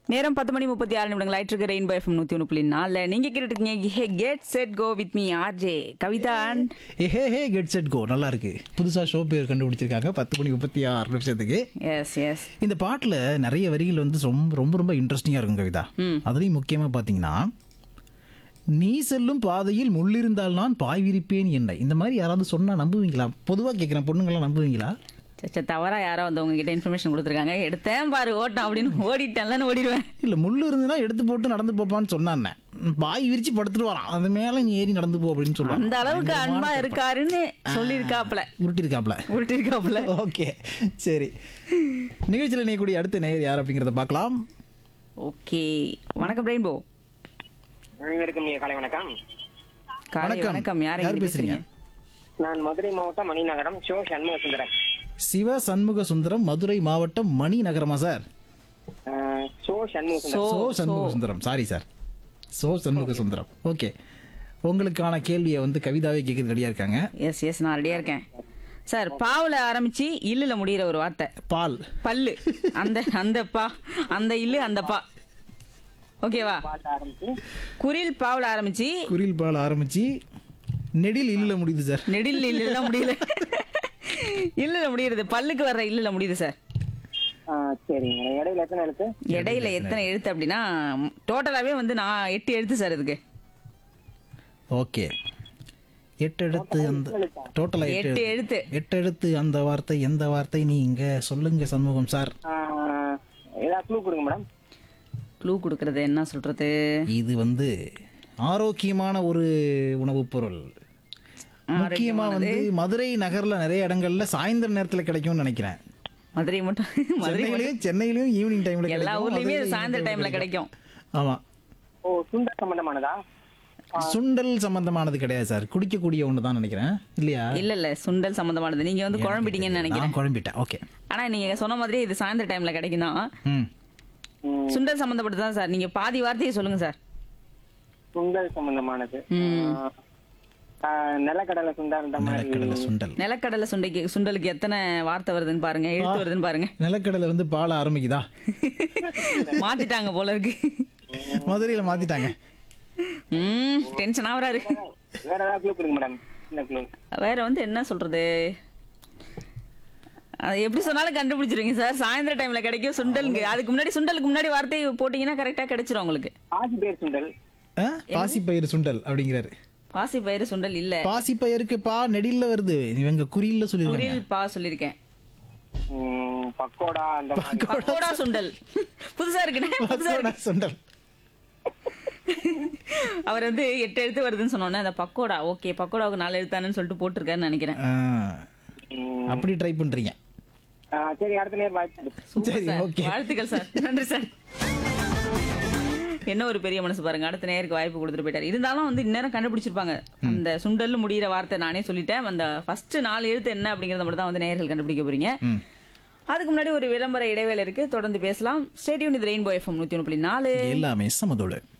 நேரம் பத்து மணி முப்பத்தி ஆறு நிமிடங்கள் ஆயிட்டு இருக்கு ரெயின்போ எஃப்எம் நூத்தி ஒன்று புள்ளி நாலுல நீங்க கேட்டுட்டு இருக்கீங்க get set go with me RJ Kavitha ஏ hey hey get set go நல்லா இருக்கு புதுசாக ஷோ பேர் கண்டுபிடிச்சிருக்காங்க பத்து மணி முப்பத்தி ஆறு நிமிஷத்துக்கு எஸ் எஸ் இந்த பாட்டில் நிறைய வரிகள் வந்து ரொம்ப ரொம்ப ரொம்ப இன்ட்ரெஸ்டிங்காக இருக்கும் கவிதா அதுலேயும் முக்கியமாக பார்த்தீங்கன்னா நீ செல்லும் பாதையில் முள்ளிருந்தால் நான் பாய் விரிப்பேன் என்ன இந்த மாதிரி யாராவது சொன்னால் நம்புவீங்களா பொதுவாக கேட்குறேன் பொண்ணுங்களாம் நம்புவீங்களா சச்ச தவறா யாரோ வந்து உங்ககிட்ட இன்ஃபர்மேஷன் கொடுத்துருக்காங்க எடுத்தேன் பாரு ஓட்டம் அப்படின்னு ஓடிட்டேன்லன்னு ஓடிடுவேன் இல்லை முள் இருந்துன்னா எடுத்து போட்டு நடந்து போப்பான்னு சொன்னான் பாய் விரிச்சு படுத்துட்டு வரான் அது மேலே நீ ஏறி நடந்து போ அப்படின்னு சொல்லுவான் அந்த அளவுக்கு அன்பா இருக்காருன்னு சொல்லியிருக்காப்ல உருட்டிருக்காப்ல உருட்டிருக்காப்ல ஓகே சரி நிகழ்ச்சியில் நீக்கூடிய அடுத்த நேயர் யார் அப்படிங்கிறத பார்க்கலாம் ஓகே வணக்கம் ரெயின்போ அனைவருக்கும் இனிய காலை வணக்கம் காலை வணக்கம். வணக்கம் யாரை யார் பேசுறீங்க நான் மதுரை மாவட்டம் மணிநகரம் ஷோ சண்முக சுந்தரம் சிவ சண்முக சுந்தரம் மதுரை மாவட்டம் மணி நகரமா சார் அஹ், ஷோ சண்முக சுந்தரம் சோ சண்முக சுந்தரம் சாரி சார் சோ சண்முக சுந்தரம் ஓகே உங்களுக்கான கேள்வியை வந்து கவிதாவே கேட்க ரெடியா இருக்காங்க எஸ் எஸ் நான் ரெடியா இருக்கேன் சார் பாவுல ஆரம்பிச்சு இல்லுல முடியிற ஒரு வார்த்தை பால் பல்லு அந்த அந்த பா அந்த இல்லு அந்த பா ஓகேவா பாட்ட ஆரம்பிச்சு குரில் பாவுல ஆரம்பிச்சு குரில் பால் ஆரம்பிச்சு நெடில் இல்ல முடியுது சார் நெடில் இல்ல முடியல இல்லல முடியுது பல்லுக்கு வர்ற இல்லல முடியுது சார் அஹ், சரிங்க இடையில எத்தனை எழுத்து இடையில எத்தனை எழுத்து அப்படின்னா டோட்டலாவே வந்து நான் எட்டு எழுத்து சார் இதுக்கு ஓகே எட்டு எழுத்து அந்த டோட்டலா எட்டு எட்டு எழுத்து. எழுத்து எட்டு எழுத்து அந்த வார்த்தை எந்த வார்த்தை நீங்க சொல்லுங்க சண்முகம் சார் அஹ், ஏதாவது க்ளூ கொடுங்க மேடம் க்ளூ கொடுக்கறது என்ன சொல்றது இது வந்து ஆரோக்கியமான ஒரு உணவுப் பொருள் முக்கியமா வந்து மதுரை நகர்ல நிறைய இடங்கள்ல சாயந்தர நேரத்துல கிடைக்கும்னு நினைக்கிறேன் மதுரை மட்டும் மதுரை சென்னையிலயும் சென்னையிலயும் ஈவினிங் டைம்ல எல்லா கிடைக்கும். ஊர்லயுமே மதுரையில சாயந்தர evening டைம்ல time கிடைக்கும் ஆமா ஓ சுண்டல் சம்பந்தமானதா சுண்டல் சம்பந்தமானது கிடையாது சார் குடிக்கக்கூடிய ஒன்று தான் நினைக்கிறேன் இல்லையா இல்ல இல்ல சுண்டல் சம்பந்தமானது நீங்க வந்து குழம்பிட்டீங்கன்னு நினைக்கிறேன் நான் குழம்பிட்டேன் ஓகே ஆனா நீங்க சொன்ன மாதிரி இது சாயந்தர டைம்ல கிடைக்கும் தான் ம் ம், சுண்டல் சம்பந்தப்பட்டு தான் சார் நீங்க பாதி வார்த்தையை சொல்லுங்க சார் சுண்டல் சம்பந்தமானது ம். அஹ், அஹ், நிலக்கடலை சுண்டல் அந்த மாதிரி நிலக்கடலை சுண்டல் நிலக்கடலை சுண்டைக்கு சுண்டலுக்கு எத்தனை வார்த்தை வருதுன்னு பாருங்க எழுத்து வருதுன்னு பாருங்க நிலக்கடலை வந்து பால் ஆரம்பிக்குதா மாத்திட்டாங்க போல இருக்கு மதுரையில மாத்திட்டாங்க ம் டென்ஷன் ஆகுறாரு வேற ஏதாவது க்ளூ கொடுங்க மேடம் சின்ன க்ளூ வேற வந்து என்ன சொல்றது அது எப்படி சொன்னாலும் கண்டுபிடிச்சிருவீங்க சார் சாயந்தர டைம்ல கிடைக்கும் சுண்டலுக்கு அதுக்கு முன்னாடி சுண்டலுக்கு முன்னாடி வார்த்தை போட்டீங்கன்னா கரெக்டா கிடைச்சிரும் உங்களுக்கு ஆசி பேர் சுண்டல் ஆ? பாசிப்பயிறு சுண்டல் அப்படிங்கிறாரு பாசி பயிறு சுண்டல் இல்ல பாசிப்பயிருக்கு பா நெடில்ல வருது இவங்க குறியில சொல்லிருக்காங்க குரில் பா சொல்லியிருக்கேன் ம், பக்கோடா அந்த மாதிரி பக்கோடா சுண்டல் புதுசா இருக்குண்ணே புதுசா இருக்கு. பக்கோடா சுண்டல் அவர் வந்து எட்டு எழுத்து வருதுன்னு சொன்னோன்னே அந்த பக்கோடா ஓகே பக்கோடாவுக்கு நாலு எழுத்தானு சொல்லிட்டு போட்டிருக்காருன்னு நினைக்கிறேன் ஆ, ம், அப்படி ட்ரை பண்றீங்க அஹ், சரி அடுத்த நேரம் வாய்ப்பு சூப்பர் சரி, சார். okay. வாழ்த்துக்கள் சார் நன்றி சார் என்ன ஒரு பெரிய மனசு பாருங்க அடுத்த நேருக்கு வாய்ப்பு கொடுத்துட்டு போயிட்டாரு இருந்தாலும் வந்து இந்நேரம் கண்டுபிடிச்சிருப்பாங்க அந்த சுண்டல் முடியிற வார்த்தை நானே சொல்லிட்டேன் அந்த ஃபர்ஸ்ட் நாலு எழுத்து என்ன அப்படிங்கறத மட்டும் தான் வந்து நேயர்கள் கண்டுபிடிக்க போறீங்க ம். அதுக்கு முன்னாடி ஒரு விளம்பர இடைவேளை இருக்கு தொடர்ந்து பேசலாம் ஸ்டேடியம் இது ரெயின்போ எஃப்எம் நூத்தி ஒன்று புள்ளி நாலு எல்லாமே சமதோடு